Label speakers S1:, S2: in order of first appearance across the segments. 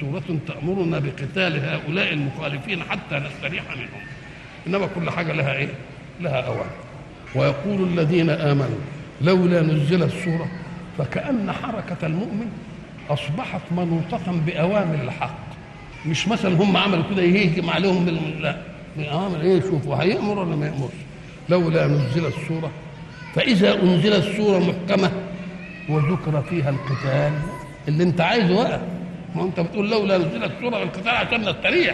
S1: سورة تأمرنا بقتال هؤلاء المخالفين حتى نستريح منهم إنما كل حاجة لها إيه؟ لها أوان ويقول الذين آمنوا لولا نزلت سورة فكأن حركة المؤمن أصبحت منوطة بأوامر الحق مش مثلا هم عملوا كده يهجم عليهم بال- لا بأوامر إيه شوفوا هيأمر ولا ما يأمرش لولا نزلت سورة فإذا أنزلت سورة محكمة وذكر فيها القتال اللي أنت عايزه بقى ما أنت بتقول لولا نزلت سورة القتال عشان نستريح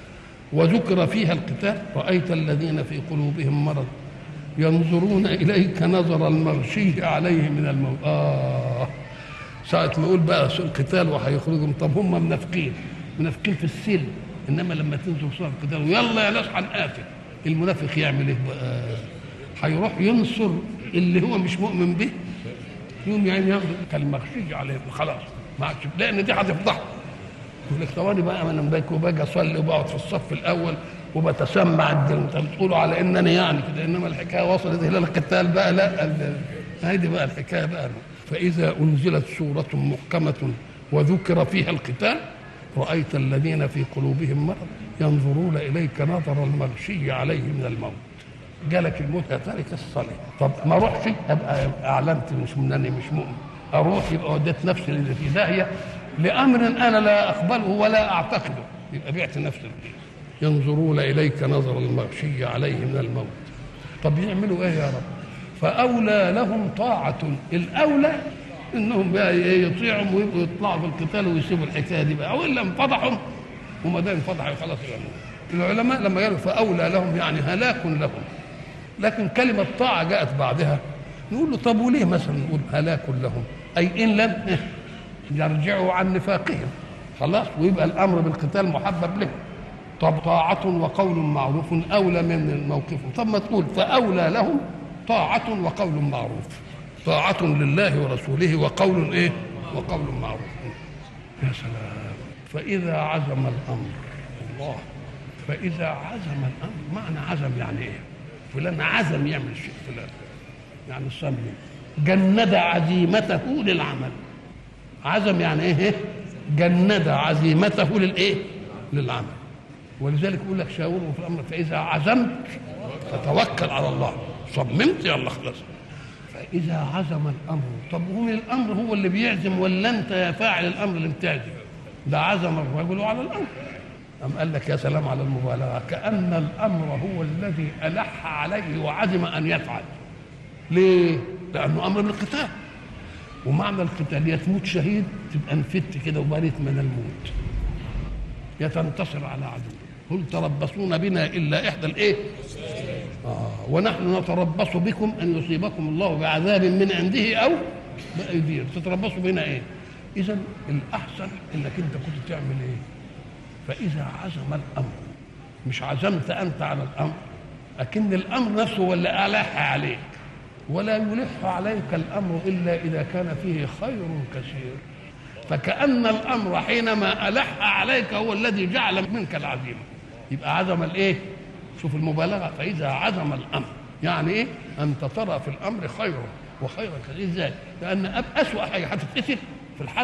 S1: وذكر فيها القتال رأيت الذين في قلوبهم مرض ينظرون إليك نظر المغشي عليه من الموت آه ساعة ما يقول بقى سوء القتال وهيخرجهم طب هم منافقين منافقين في السلم إنما لما تنزل سورة القتال ويلا يا ناس هنقاتل المنافق يعمل إيه بقى؟ هيروح ينصر اللي هو مش مؤمن به يوم يعني ياخد كالمغشي عليه خلاص ما عادش لأن دي هتفضحه يقول لك ثواني بقى انا باجي وباجي اصلي وبقعد في الصف الاول وبتسمع الدين انت بتقولوا على انني يعني كده انما الحكايه وصلت الى القتال بقى لا ال- هذه بقى الحكايه بقى فاذا انزلت سوره محكمه وذكر فيها القتال رايت الذين في قلوبهم مرض ينظرون اليك نظر المغشي عليه من الموت جالك الموت يا تارك الصلاه طب ما اروحش ابقى اعلنت مش منني مش مؤمن اروح يبقى وديت نفسي اللي في داهيه لامر انا لا اقبله ولا اعتقده يبقى بعت نفسي ينظرون اليك نظر المغشي عليه من الموت طب يعملوا ايه يا رب فاولى لهم طاعه الاولى انهم بقى إيه يطيعهم ويبقوا يطلعوا في القتال ويسيبوا الحكايه دي بقى والا انفضحهم وما دام انفضحوا خلاص يعني العلماء لما قالوا فاولى لهم يعني هلاك لهم لكن كلمة طاعة جاءت بعدها نقول له طب وليه مثلا نقول هلاك لهم أي إن لم يرجعوا عن نفاقهم خلاص ويبقى الأمر بالقتال محبب لهم طب طاعة وقول معروف أولى من موقفهم طب ما تقول فأولى لهم طاعة وقول معروف طاعة لله ورسوله وقول إيه وقول معروف يا سلام فإذا عزم الأمر الله فإذا عزم الأمر معنى عزم يعني إيه فلان عزم يعمل شيء فلان يعني صمم جند عزيمته للعمل عزم يعني ايه جند عزيمته للايه للعمل ولذلك يقول لك شاوره في الامر فاذا عزمت فتوكل على الله صممت يلا خلاص فاذا عزم الامر طب هو من الامر هو اللي بيعزم ولا انت يا فاعل الامر اللي بتعزم ده عزم الرجل على الامر أم قال لك يا سلام على المبالغة كأن الأمر هو الذي ألح عليه وعزم أن يفعل ليه؟ لأنه أمر بالقتال ومعنى القتال يا تموت شهيد تبقى انفدت كده وبريت من الموت يا تنتصر على عدو قل تربصون بنا إلا إحدى الإيه؟ آه ونحن نتربص بكم أن يصيبكم الله بعذاب من عنده أو بأيديهم تتربصوا بنا إيه؟ إذا الأحسن إنك أنت كنت تعمل إيه؟ فإذا عزم الأمر مش عزمت أنت على الأمر لكن الأمر نفسه هو اللي ألح عليك ولا يلح عليك الأمر إلا إذا كان فيه خير كثير فكأن الأمر حينما ألح عليك هو الذي جعل منك العزيمة يبقى عزم الإيه؟ شوف المبالغة فإذا عزم الأمر يعني إيه؟ أنت ترى في الأمر خيرا وخيرا كثير إزاي؟ لأن أب- أسوأ حاجة هتتقتل في الحرب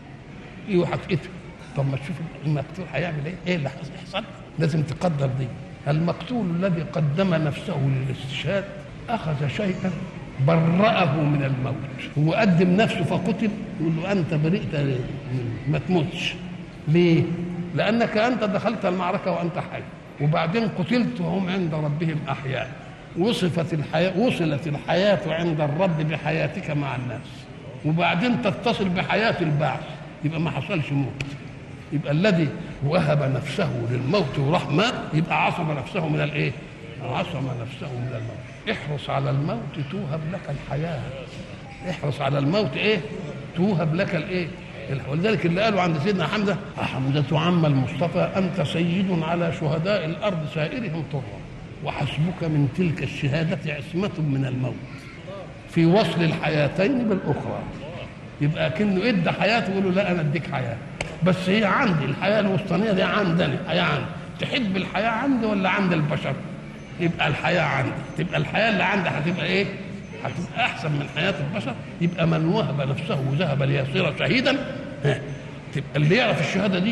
S1: ايه هتقتل طب ما تشوف المقتول هيعمل ايه؟ ايه اللي هيحصل؟ لازم تقدر دي المقتول الذي قدم نفسه للاستشهاد اخذ شيئا برأه من الموت هو قدم نفسه فقتل يقول له انت برئت من- ما تموتش ليه؟ لانك انت دخلت المعركه وانت حي وبعدين قتلت وهم عند ربهم احياء وصفت الحياه وصلت الحياه عند الرب بحياتك مع الناس وبعدين تتصل بحياه البعث يبقى ما حصلش موت يبقى الذي وهب نفسه للموت وراح مات يبقى عصم نفسه من الايه؟ عصم نفسه من الموت احرص على الموت توهب لك الحياه احرص على الموت ايه؟ توهب لك الايه؟ الح- ولذلك اللي قالوا عند سيدنا حمزه حمزه عم المصطفى انت سيد على شهداء الارض سائرهم طرا وحسبك من تلك الشهاده عصمه من الموت في وصل الحياتين بالاخرى يبقى كأنه ادى حياته يقول له لا انا اديك حياه بس هي عندي الحياه الوسطانيه دي عندنا حياه عندي تحب الحياه عندي ولا عند البشر يبقى الحياه عندي تبقى الحياه اللي عندي هتبقى ايه هتبقى احسن من حياه البشر يبقى من وهب نفسه وذهب ليصير شهيدا ها، تبقى اللي يعرف الشهاده دي